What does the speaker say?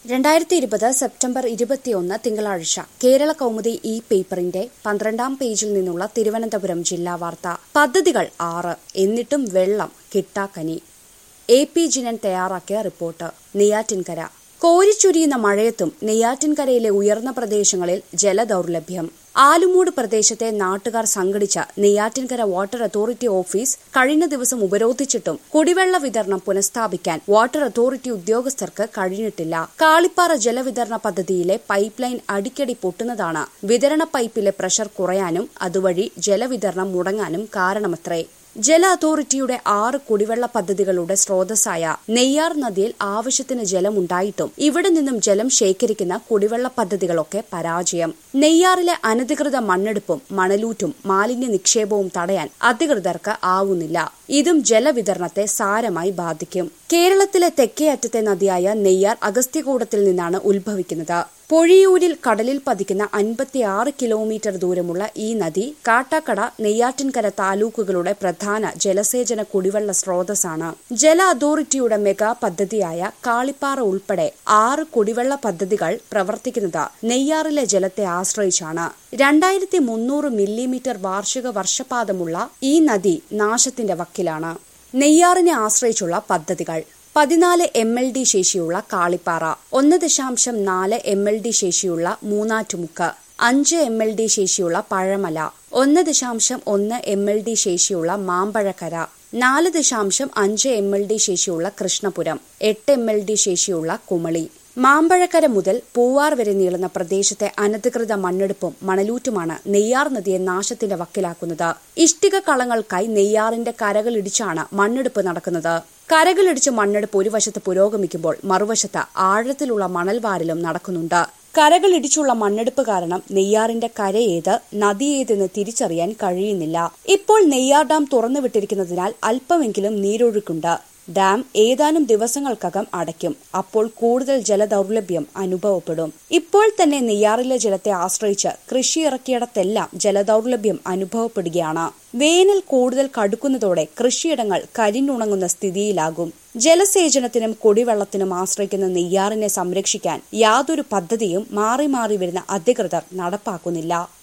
രണ്ടായിരത്തി ഇരുപത് സെപ്റ്റംബർ ഇരുപത്തിയൊന്ന് തിങ്കളാഴ്ച കേരള കൗമുദി ഈ പേപ്പറിന്റെ പന്ത്രണ്ടാം പേജിൽ നിന്നുള്ള തിരുവനന്തപുരം ജില്ലാ വാർത്ത പദ്ധതികൾ ആറ് എന്നിട്ടും വെള്ളം കിട്ടാക്കനി എ പി ജിനൻ തയ്യാറാക്കിയ റിപ്പോർട്ട് നെയ്യാറ്റിൻകര കോരിച്ചൊരിയുന്ന മഴയത്തും നെയ്യാറ്റിൻകരയിലെ ഉയർന്ന പ്രദേശങ്ങളിൽ ജലദൗർലഭ്യം ആലുമൂട് പ്രദേശത്തെ നാട്ടുകാർ സംഘടിച്ച നെയ്യാറ്റിൻകര വാട്ടർ അതോറിറ്റി ഓഫീസ് കഴിഞ്ഞ ദിവസം ഉപരോധിച്ചിട്ടും കുടിവെള്ള വിതരണം പുനഃസ്ഥാപിക്കാൻ വാട്ടർ അതോറിറ്റി ഉദ്യോഗസ്ഥർക്ക് കഴിഞ്ഞിട്ടില്ല കാളിപ്പാറ ജലവിതരണ പദ്ധതിയിലെ പൈപ്പ് ലൈൻ അടിക്കടി പൊട്ടുന്നതാണ് വിതരണ പൈപ്പിലെ പ്രഷർ കുറയാനും അതുവഴി ജലവിതരണം മുടങ്ങാനും കാരണമത്രേ ജല അതോറിറ്റിയുടെ ആറ് കുടിവെള്ള പദ്ധതികളുടെ സ്രോതസ്സായ നെയ്യാർ നദിയിൽ ആവശ്യത്തിന് ജലമുണ്ടായിട്ടും ഇവിടെ നിന്നും ജലം ശേഖരിക്കുന്ന കുടിവെള്ള പദ്ധതികളൊക്കെ പരാജയം നെയ്യാറിലെ അനധികൃത മണ്ണെടുപ്പും മണലൂറ്റും മാലിന്യ നിക്ഷേപവും തടയാൻ അധികൃതർക്ക് ആവുന്നില്ല ഇതും ജലവിതരണത്തെ സാരമായി ബാധിക്കും കേരളത്തിലെ തെക്കേ അറ്റത്തെ നദിയായ നെയ്യാർ അഗസ്ത്യകൂടത്തിൽ നിന്നാണ് ഉത്ഭവിക്കുന്നത് പൊഴിയൂരിൽ കടലിൽ പതിക്കുന്ന അൻപത്തിയാറ് കിലോമീറ്റർ ദൂരമുള്ള ഈ നദി കാട്ടാക്കട നെയ്യാറ്റിൻകര താലൂക്കുകളുടെ പ്രധാന ജലസേചന കുടിവെള്ള സ്രോതസ്സാണ് ജല അതോറിറ്റിയുടെ മെഗാ പദ്ധതിയായ കാളിപ്പാറ ഉൾപ്പെടെ ആറ് കുടിവെള്ള പദ്ധതികൾ പ്രവർത്തിക്കുന്നത് നെയ്യാറിലെ ജലത്തെ ആശ്രയിച്ചാണ് രണ്ടായിരത്തി മുന്നൂറ് മില്ലിമീറ്റർ വാർഷിക വർഷപാതമുള്ള ഈ നദി നാശത്തിന്റെ വക്കിലാണ് നെയ്യാറിനെ ആശ്രയിച്ചുള്ള പദ്ധതികൾ പതിനാല് എം എൽ ഡി ശേഷിയുള്ള കാളിപ്പാറ ഒന്ന് ദശാംശം നാല് എം എൽ ഡി ശേഷിയുള്ള മൂന്നാറ്റുമുക്ക് അഞ്ച് എം എൽ ഡി ശേഷിയുള്ള പഴമല ഒന്ന് ദശാംശം ഒന്ന് എം എൽ ഡി ശേഷിയുള്ള മാമ്പഴക്കര നാല് ദശാംശം അഞ്ച് എം എൽ ഡി ശേഷിയുള്ള കൃഷ്ണപുരം എട്ട് എം എൽ ഡി ശേഷിയുള്ള കുമളി മാമ്പഴക്കര മുതൽ പൂവാർ വരെ നീളുന്ന പ്രദേശത്തെ അനധികൃത മണ്ണെടുപ്പും മണലൂറ്റുമാണ് നെയ്യാർ നദിയെ നാശത്തിന്റെ വക്കിലാക്കുന്നത് ഇഷ്ടിക കളങ്ങൾക്കായി നെയ്യാറിന്റെ കരകളിടിച്ചാണ് മണ്ണെടുപ്പ് നടക്കുന്നത് കരകളിടിച്ച് മണ്ണെടുപ്പ് ഒരു വശത്ത് പുരോഗമിക്കുമ്പോൾ മറുവശത്ത് ആഴത്തിലുള്ള മണൽവാരലും നടക്കുന്നുണ്ട് കരകളിടിച്ചുള്ള മണ്ണെടുപ്പ് കാരണം നെയ്യാറിന്റെ കരയേത് നദിയേതെന്ന് തിരിച്ചറിയാൻ കഴിയുന്നില്ല ഇപ്പോൾ നെയ്യാർ ഡാം തുറന്നുവിട്ടിരിക്കുന്നതിനാൽ അല്പമെങ്കിലും നീരൊഴുക്കുണ്ട് ഡാം ഏതാനും ദിവസങ്ങൾക്കകം അടയ്ക്കും അപ്പോൾ കൂടുതൽ ജലദൗർലഭ്യം അനുഭവപ്പെടും ഇപ്പോൾ തന്നെ നെയ്യാറിലെ ജലത്തെ ആശ്രയിച്ച് കൃഷി ഇറക്കിയിടത്തെല്ലാം ജലദൗർലഭ്യം അനുഭവപ്പെടുകയാണ് വേനൽ കൂടുതൽ കടുക്കുന്നതോടെ കൃഷിയിടങ്ങൾ കരിഞ്ഞുണങ്ങുന്ന സ്ഥിതിയിലാകും ജലസേചനത്തിനും കുടിവെള്ളത്തിനും ആശ്രയിക്കുന്ന നെയ്യാറിനെ സംരക്ഷിക്കാൻ യാതൊരു പദ്ധതിയും മാറി മാറി വരുന്ന അധികൃതർ നടപ്പാക്കുന്നില്ല